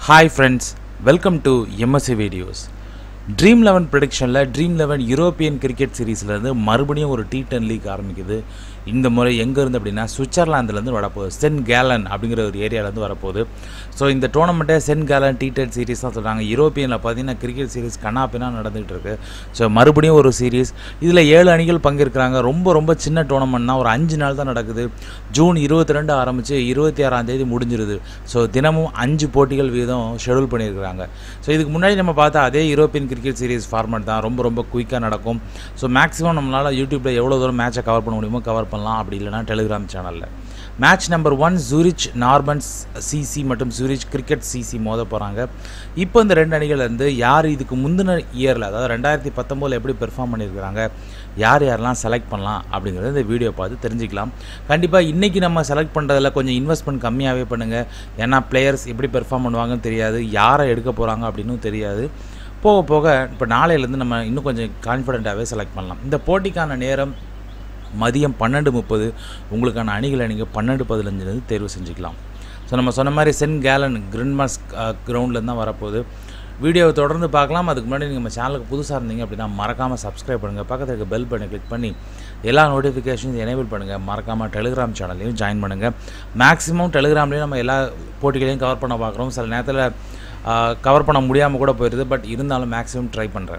hi friends welcome to MSC videos dream eleven ப்ரொடிக்ஷனில் dream eleven European cricket சீரீஸ்லேருந்து மறுபடியும் ஒரு டி டென் லீக் ஆரம்பிக்குது இந்த முறை எங்கே இருந்து அப்படின்னா சுவிட்சர்லாந்துலேருந்து வரப்போகுது சென்ட் கேலன் அப்படிங்கிற ஒரு ஏரியாவிலேருந்து வரப்போகுது ஸோ இந்த டோர்னமெண்ட்டே Saint Gallen T ten series தான் சொல்கிறாங்க யூரோப்பியனில் பார்த்தீங்கன்னா கிரிக்கெட் சீரீஸ் கண்ணாப்பினா நடந்துகிட்டு இருக்கு ஸோ மறுபடியும் ஒரு சீரீஸ் இதில் ஏழு அணிகள் பங்கேற்கிறாங்க ரொம்ப ரொம்ப சின்ன டோர்னமெண்ட் தான் ஒரு அஞ்சு நாள் தான் நடக்குது ஜூன் இருபத்தி ரெண்டு ஆரம்பித்து இருபத்தி ஆறாம் தேதி முடிஞ்சிருது ஸோ தினமும் அஞ்சு போட்டிகள் வீதம் ஷெடியூல் பண்ணியிருக்கிறாங்க ஸோ இதுக்கு முன்னாடி நம்ம பார்த்தா அதே யூரோப்பியன் கிரிக்கெட் சீரீஸ் ஃபார்மேட் தான் ரொம்ப ரொம்ப குயிக்காக நடக்கும் ஸோ மேக்ஸிமம் நம்மளால் யூடியூப்பில் எவ்வளோ தூரம் மேட்சை கவர் பண்ண முடியுமோ கவர் பண்ணலாம் அப்படி இல்லைனா டெலிகிராம் சேனலில் match number one Zurich Nomads CC மற்றும் ஜூரிச் கிரிக்கெட் சிசி மோத போகிறாங்க இப்போ இந்த ரெண்டு அணிகள் இருந்து யார் இதுக்கு முந்தின இயரில் அதாவது ரெண்டாயிரத்தி பத்தொம்போதில் எப்படி பெர்ஃபார்ம் பண்ணியிருக்கிறாங்க யார் யாரெல்லாம் செலக்ட் பண்ணலாம் அப்படிங்கிறத இந்த வீடியோ பார்த்து தெரிஞ்சுக்கலாம் கண்டிப்பாக இன்றைக்கி நம்ம செலக்ட் பண்ணுறதுல கொஞ்சம் இன்வெஸ்ட்மெண்ட் கம்மியாகவே பண்ணுங்கள் ஏன்னா பிளேயர்ஸ் எப்படி பெர்ஃபார்ம் பண்ணுவாங்கன்னு தெரியாது யாரை எடுக்க போகிறாங்க அப்படின்னு தெரியாது போக போக இப்போ நாளையிலேருந்து நம்ம இன்னும் கொஞ்சம் கான்ஃபிடென்ட்டாகவே செலக்ட் பண்ணலாம் இந்த போட்டிக்கான நேரம் மதியம் பன்னெண்டு முப்பது உங்களுக்கான அணிகளை நீங்கள் பன்னெண்டு பதினஞ்சுலேருந்து தேர்வு செஞ்சுக்கலாம் ஸோ நம்ம சொன்ன மாதிரி சென்ட் கேலன் கிரின்மாஸ் கிரவுண்ட்லேருந்து தான் வரப்போகுது வீடியோவை தொடர்ந்து பார்க்கலாம் அதுக்கு முன்னாடி நீங்கள் நம்ம சேனலுக்கு புதுசாக இருந்தீங்க அப்படின்னா மறக்காமல் சப்ஸ்கிரைப் பண்ணுங்கள் பக்கத்தில் இருக்க பெல் பண்ணி கிளிக் பண்ணி எல்லா நோட்டிஃபிகேஷன்ஸ் எனேபிள் பண்ணுங்கள் மறக்காமல் டெலிகிராம் சேனல்லையும் ஜாயின் பண்ணுங்கள் மேக்ஸிமம் டெலிகிராம்லேயும் நம்ம எல்லா போட்டிகளையும் கவர் பண்ண பார்க்குறோம் சில நேரத்தில் கவர் பண்ண முடியாமல் கூட போயிடுது பட் இருந்தாலும் மேக்ஸிமம் ட்ரை பண்ணுறேன்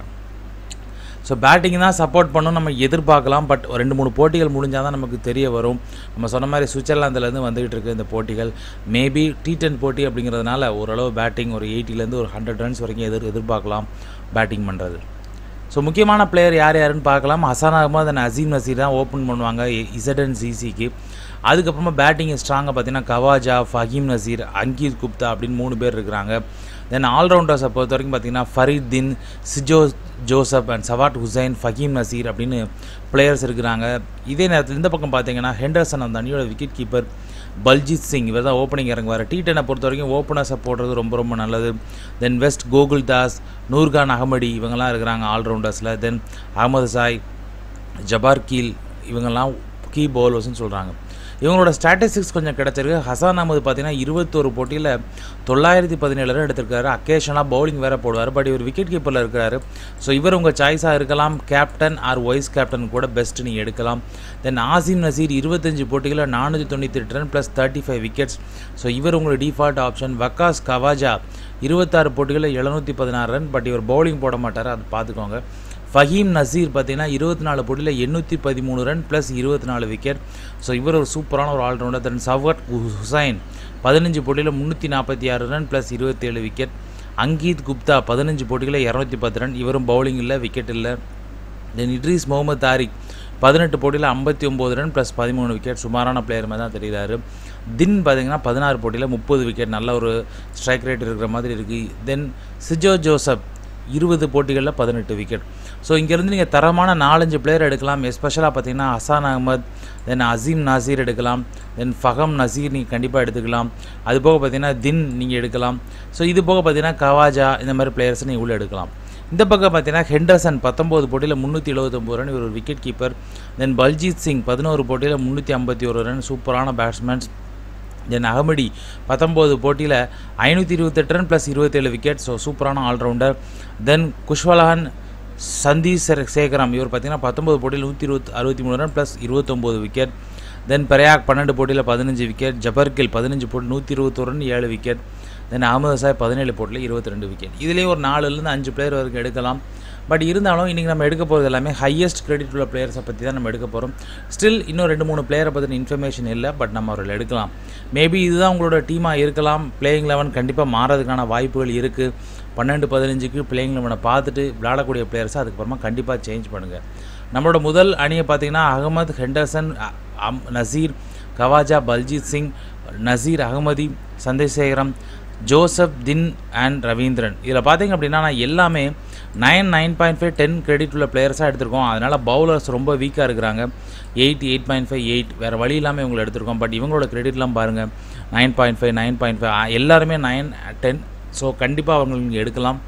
ஸோ பேட்டிங் தான் சப்போர்ட் பண்ணும் நம்ம எதிர்பார்க்கலாம் பட் ரெண்டு மூணு போட்டிகள் முடிஞ்சால் தான் நமக்கு தெரிய வரும் நம்ம சொன்ன மாதிரி சுவிட்சர்லாந்துலேருந்து வந்துகிட்டு இருக்கு இந்த போட்டிகள் மேபி டி டென் போட்டி அப்படிங்கிறதுனால ஓரளவு பேட்டிங் ஒரு எயிட்டிலேருந்து ஒரு ஹண்ட்ரட் ரன்ஸ் வரைக்கும் எதிர் எதிர்பார்க்கலாம் பேட்டிங் பண்ணுறது ஸோ முக்கியமான பிளேயர் யார் யாருன்னு பார்க்கலாம் ஹசான் அகமது அண்ட் அசீம் நசீர் தான் ஓப்பன் பண்ணுவாங்க இசடன் சிசிக்கு அதுக்கப்புறமா பேட்டிங் ஸ்ட்ராங்காக பார்த்தீங்கன்னா கவாஜா ஃபஹீம் நசீர் அங்கீத் குப்தா அப்படின்னு மூணு பேர் இருக்கிறாங்க தென் ஆல்ரவுண்டர்ஸை பொறுத்த வரைக்கும் பார்த்தீங்கன்னா ஃபரீத் தின் சிஜோ ஜோசப் அண்ட் சவாட் ஹுசைன் ஃபஹீம் நசீர் அப்படின்னு பிளேயர்ஸ் இருக்கிறாங்க இதே நேரத்தில் இந்த பக்கம் பார்த்தீங்கன்னா ஹெண்டர்சன் அந்த அணியோட விக்கெட் கீப்பர் பல்ஜித் சிங் இவர் தான் ஓப்பனிங் இறங்குவார் டி டெனை பொறுத்த வரைக்கும் ஓப்பனர்ஸை போடுறது ரொம்ப ரொம்ப நல்லது தென் வெஸ்ட் கோகுல் தாஸ் நூர்கான் அகமடி இவங்கெல்லாம் இருக்கிறாங்க ஆல்ரவுண்டர்ஸில் தென் அகமது சாய் ஜபார் கீல் இவங்கெல்லாம் கீ பவுலர்ஸ்னு சொல்கிறாங்க இவங்களோட ஸ்டாட்டிஸ்டிக்ஸ் கொஞ்சம் கிடச்சிருக்கு ஹசான் அகமது பார்த்தீங்கன்னா இருபத்தோரு போட்டியில் தொள்ளாயிரத்தி பதினேழு ரன் எடுத்திருக்காரு அக்கேஷனாக பவுலிங் வேறு போடுவார் பட் இவர் விக்கெட் கீப்பரில் இருக்கிறாரு ஸோ இவர் உங்கள் சாய்ஸாக இருக்கலாம் கேப்டன் ஆர் வைஸ் கேப்டன் கூட பெஸ்ட் நீங்கள் எடுக்கலாம் தென் ஆசிம் நசீர் இருபத்தஞ்சு போட்டிகளில் நானூற்றி தொண்ணூற்றி எட்டு run plus thirty five wickets so இவர் உங்களோட டிஃபால்ட் ஆப்ஷன் வக்காஸ் கவாஜா இருபத்தாறு போட்டிகளில் எழுநூற்றி பதினாறு ரன் பட் இவர் பவுலிங் போட மாட்டார் அது பார்த்துக்கோங்க ஃபஹீம் நசீர் பார்த்தீங்கன்னா இருபத்தி நாலு போட்டியில் எண்ணூற்றி பதிமூணு ரன் ப்ளஸ் இருபத்தி நாலு விக்கெட் ஸோ இவர் ஒரு சூப்பரான ஒரு ஆல்ரவுண்டர் தென் சவட் ஹுசைன் பதினஞ்சு போட்டியில் முந்நூற்றி நாற்பத்தி ஆறு ரன் ப்ளஸ் இருபத்தேழு விக்கெட் அங்கீத் குப்தா பதினஞ்சு போட்டிகளில் இரநூத்தி பத்து ரன் இவரும் பவுலிங் இல்லை விக்கெட் இல்லை தென் இட்ரீஸ் முகமது தாரிக் பதினெட்டு போட்டியில் ஐம்பத்தி ஒம்பது ரன் ப்ளஸ் பதிமூணு விக்கெட் சுமாரான பிளேயர் மாதிரி தான் தெரிகிறாரு தின் பார்த்தீங்கன்னா பதினாறு போட்டியில் முப்பது விக்கெட் நல்ல ஒரு ஸ்ட்ரைக் ரேட் இருக்கிற மாதிரி இருக்குது தென் சிஜோ ஜோசப் இருபது போட்டிகளில் பதினெட்டு விக்கெட் ஸோ இங்கேருந்து நீங்கள் தரமான நாலஞ்சு பிளேயர் எடுக்கலாம் எஸ்பெஷலாக பார்த்தீங்கன்னா ஹசான் அகமத் தென் அசீம் நாசீர் எடுக்கலாம் தென் ஃபகம் நசீர் நீங்கள் கண்டிப்பாக எடுத்துக்கலாம் அது போக பார்த்தீங்கன்னா தின் நீங்கள் எடுக்கலாம் ஸோ இது போக பார்த்தீங்கன்னா கவாஜா இந்த மாதிரி பிளேயர்ஸை நீங்கள் உள்ளே எடுக்கலாம் இந்த பக்கம் பார்த்தீங்கன்னா ஹெண்டர்சன் பத்தொம்போது போட்டியில் முந்நூற்றி எழுபத்தொம்பது ரன் இவர் ஒரு wicket keeper then Baljit Singh பதினோரு போட்டியில் முந்நூற்றி ஐம்பத்தி ஒரு ரன் சூப்பரான பேட்ஸ்மேன்ஸ் தென் அகமடி பத்தொம்போது போட்டியில் ஐநூற்றி இருபத்தெட்டு ரன் ப்ளஸ் இருபத்தேழு விக்கெட் ஸோ சூப்பரான ஆல்ரவுண்டர் தென் குஷ்வலஹன் சந்தீப் சேகரம் இவர் பார்த்தீங்கன்னா பத்தொம்பது போட்டியில் நூற்றி இருபத்தி அறுபத்தி மூணு ரன் ப்ளஸ் இருபத்தொம்போது விக்கெட் தென் பிரயாக் பன்னெண்டு போட்டியில் பதினஞ்சு விக்கெட் ஜபர்கில் பதினஞ்சு போட்டி நூற்றி இருபத்தொரு ரன் ஏழு விக்கெட் தென் அகமது சாய் பதினேழு போட்டியில் இருபத்தி ரெண்டு விக்கெட் இதுலேயே ஒரு நாலுலேருந்து அஞ்சு பிளேயர் வரைக்கும் எடுக்கலாம் பட் இருந்தாலும் இன்றைக்கி நம்ம எடுக்க போகிறது எல்லாமே ஹையஸ்ட் கிரெடிட் உள்ள பிளேயர்ஸை பற்றி தான் நம்ம எடுக்க போகிறோம் ஸ்டில் இன்னும் ரெண்டு மூணு பிளேயரை பற்றின இன்ஃபர்மேஷன் இல்லை பட் நம்ம அவர்கள் எடுக்கலாம் மேபி இதுதான் உங்களோட டீமாக இருக்கலாம் பிளேயிங் லெவன் கண்டிப்பாக மாறதுக்கான வாய்ப்புகள் இருக்குது பன்னெண்டு பதினஞ்சுக்கு பிளேயிங் லெவனை பார்த்துட்டு விளையாடக்கூடிய பிளேயர்ஸை அதுக்கப்புறமா கண்டிப்பாக சேஞ்ச் பண்ணுங்கள் நம்மளோட முதல் அணியை பார்த்தீங்கன்னா அகமது ஹெண்டர்சன் நசீர் கவாஜா பல்ஜித் சிங் நசீர் அகமதி சந்திரசேகரம் ஜோசப் தின் அண்ட் ரவீந்திரன் இதில் பார்த்தீங்க அப்படின்னா நான் எல்லாமே nine nine point five ten credit உள்ள பிளேயர்ஸாக எடுத்திருக்கோம் அதனால் பவுலர்ஸ் ரொம்ப வீக்காக இருக்கிறாங்க eight eight point five eight வேறு வழி இல்லாமல் இவங்களை எடுத்திருக்கோம் பட் இவங்களோட கிரெடிட்லாம் பாருங்கள் nine point five nine point five எல்லாருமே நைன் டென் ஸோ கண்டிப்பாக அவங்க நீங்கள் எடுக்கலாம்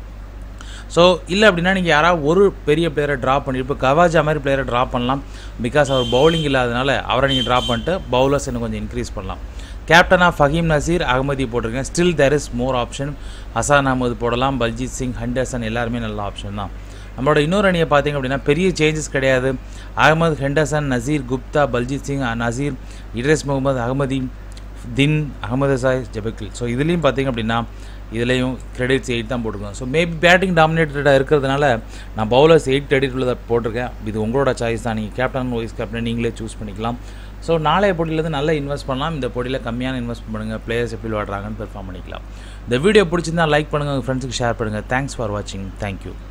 ஸோ இல்லை அப்படின்னா நீங்கள் யாராவது ஒரு பெரிய பிளேயரை ட்ராப் பண்ணி இப்போ கவாஜா மாதிரி பிளேயரை ட்ராப் பண்ணலாம் பிகாஸ் அவர் பவுலிங் இல்லாதனால அவரை நீங்கள் ட்ராப் பண்ணிட்டு பவுலர்ஸ் இன்னும் கொஞ்சம் இன்க்ரீஸ் பண்ணலாம் கேப்டனாக ஃபஹீம் நசீர் அகமதி போட்டிருக்கேன் still there is more option Hasan Ahmed போடலாம் பல்ஜித் சிங் ஹண்டர்சன் எல்லாருமே நல்ல ஆப்ஷன் தான் நம்மளோட இன்னொரு அணியை பார்த்தீங்க அப்படின்னா பெரிய சேஞ்சஸ் கிடையாது அகமது ஹெண்டர்சன் நசீர் குப்தா பல்ஜித் சிங் நசீர் இட்ரஸ் முகமது அகமதி தின் அகமது சாய் ஜபக்கில் ஸோ இதுலேயும் பார்த்தீங்க அப்படின்னா இதுலேயும் கிரெடிட்ஸ் எயிட் தான் போட்டிருக்கோம் ஸோ மேபி பேட்டிங் டாமினேட்டடாக இருக்கிறதுனால நான் பவுலர்ஸ் எயிட் கிரெடிட் உள்ளதை போட்டிருக்கேன் இது உங்களோட சாய்ஸ் தான் நீங்கள் கேப்டன் வைஸ் கேப்டன் நீங்களே சூஸ் பண்ணிக்கலாம் ஸோ நாளைய போட்டியிலேருந்து நல்லா இன்வெஸ்ட் பண்ணலாம் இந்த போட்டியில் கம்மியான இன்வெஸ்ட் பண்ணுங்கள் பிளேயர்ஸ் எப்படி விளாட்றாங்கன்னு பெர்ஃபார்ம் பண்ணிக்கலாம் இந்த வீடியோ பிடிச்சிருந்தா லைக் பண்ணுங்கள் உங்கள் ஃப்ரெண்ட்ஸுக்கு ஷேர் பண்ணுங்கள் தேங்க்ஸ் ஃபார் வாட்சிங் தேங்க்யூ